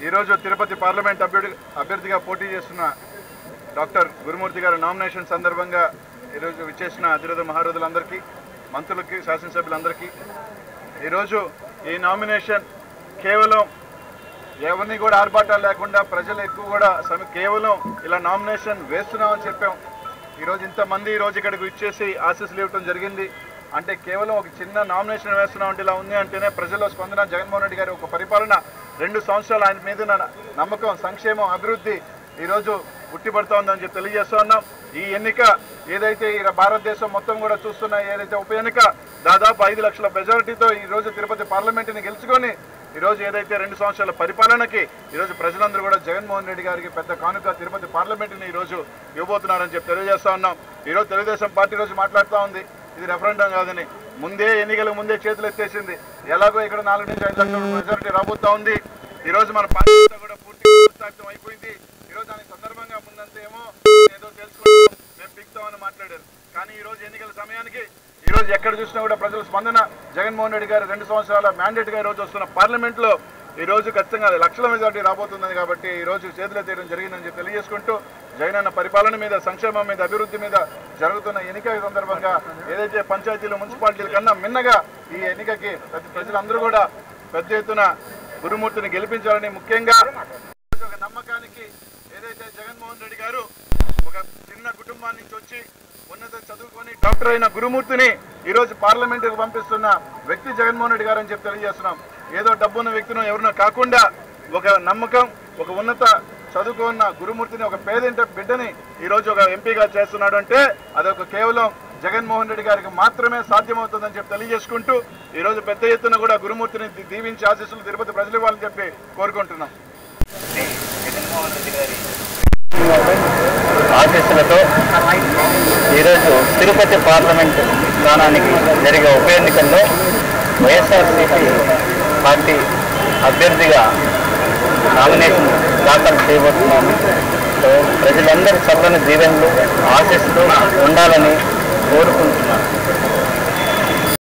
ఈరోజు తిరుపతి పార్లమెంట్ అభ్యర్థి అభ్యర్థిగా పోటీ చేస్తున్న డాక్టర్ గురుమూర్తి గారి నామినేషన్ సందర్భంగా ఈరోజు విచ్చేసిన అతిరథ మహారథులందరికీ మంత్రులకి శాసనసభ్యులందరికీ ఈరోజు ఈ నామినేషన్ కేవలం ఎవరిని కూడా ఆర్భాటాలు లేకుండా ప్రజలు ఎక్కువ కూడా సమ- కేవలం ఇలా నామినేషన్ వేస్తున్నామని చెప్పాం ఈరోజు ఇంతమంది ఈరోజు ఇక్కడికి ఇచ్చేసి ఆశీస్సులు ఇవ్వటం జరిగింది అంటే కేవలం ఒక చిన్న నామినేషన్ వేస్తున్నాం అంటే ఇలా ఉంది అంటేనే ప్రజల్లో స్పందన జగన్మోహన్ రెడ్డి గారి ఒక పరిపాలన రెండు సంవత్సరాలు ఆయన మీద ఉన్న నమ్మకం సంక్షేమం అభివృద్ధి ఈరోజు పుట్టిపడుతూ ఉందని చెప్పి తెలియజేస్తూ ఉన్నాం ఈ ఎన్నిక ఏదైతే ఈ భారతదేశం మొత్తం కూడా చూస్తున్న ఏదైతే ఉప ఎన్నిక దాదాపు ఐదు లక్షల మెజారిటీతో ఈ రోజు తిరుపతి పార్లమెంటుని గెలుచుకొని ఈరోజు ఏదైతే రెండు సంవత్సరాల పరిపాలనకి ఈరోజు ప్రజలందరూ కూడా జగన్మోహన్ రెడ్డి గారికి పెద్ద కానుక తిరుపతి పార్లమెంటుని ఈరోజు ఇవ్వబోతున్నారని చెప్పి తెలియజేస్తా ఉన్నాం ఈరోజు తెలుగుదేశం పార్టీ రోజు మాట్లాడుతూ ఉంది ఇది రెఫరెండం కాదని ముందే ఎన్నికలకు ముందే చేతులు ఎత్తేసింది ఎలాగో ఇక్కడ నాలుగు నుంచి ఐదు లక్షల మెజారిటీ రాబోతా ఉంది ఈ రోజు మన పార్టీ అంతా కూడా పూర్తి పుస్తార్థం అయిపోయింది ఈ రోజు దాని సందర్భంగా ముందంతా ఏమో ఏదో తెలుసుకుంటాం మేము పిక్తామని మాట్లాడారు కానీ ఈ రోజు ఎన్నికల సమయానికి ఈ రోజు ఎక్కడ చూసినా కూడా ప్రజల స్పందన జగన్మోహన్ రెడ్డి గారు రెండు సంవత్సరాల మ్యాండేట్ గా ఈ రోజు వస్తున్న పార్లమెంట్ లో ఈ రోజు ఖచ్చితంగా అది లక్షల మెజార్టీ రాబోతుంది కాబట్టి ఈ రోజు చేతులు ఎత్తేయడం జరిగిందని చెప్పి తెలియజేసుకుంటూ జగన్ అన్న పరిపాలన మీద సంక్షేమం మీద అభివృద్ధి మీద జరుగుతున్న ఎన్నిక సందర్భంగా ఏదైతే పంచాయతీలు మున్సిపాలిటీల కన్నా మిన్నగా ఈ ఎన్నికకి ప్రతి ప్రజలందరూ కూడా పెద్ద ఎత్తున గురుమూర్తిని గెలిపించాలని ముఖ్యంగా ఒక నమ్మకానికి ఏదైతే జగన్మోహన్ రెడ్డి గారు ఒక చిన్న కుటుంబాన్ని నుంచి వచ్చి ఉన్నత చదువుకొని డాక్టర్ అయిన గురుమూర్తిని ఈ రోజు పార్లమెంటుకు పంపిస్తున్న వ్యక్తి జగన్మోహన్ రెడ్డి గారు అని చెప్పి తెలియజేస్తున్నాం ఏదో డబ్బున్న వ్యక్తినో ఎవరినో కాకుండా ఒక నమ్మకం ఒక ఉన్నత చదువుకున్న గురుమూర్తిని ఒక పేదింట బిడ్డని ఈ రోజు ఒక ఎంపీగా చేస్తున్నాడు అంటే అదొక కేవలం జగన్మోహన్ రెడ్డి గారికి మాత్రమే సాధ్యమవుతుందని చెప్పి తెలియజేసుకుంటూ ఈ రోజు పెద్ద ఎత్తున కూడా గురుమూర్తిని దీ- దీవించి ఆశీస్సులు తిరుపతి ప్రజలు ఇవ్వాలని చెప్పి కోరుకుంటున్నాం జగన్మోహన్ రెడ్డి గారి ఆశీస్సులతో ఈరోజు తిరుపతి పార్లమెంట్ స్థానానికి జరిగే ఉప ఎన్నికల్లో వైఎస్ఆర్సీపీ పార్టీ అభ్యర్థిగా నామినేషన్ దాఖలు చేయబోతున్నాము సో ప్రజలందరి చల్లని దీవెనలు ఆశిస్తూ ఉండాలని కోరుకుంటున్నాను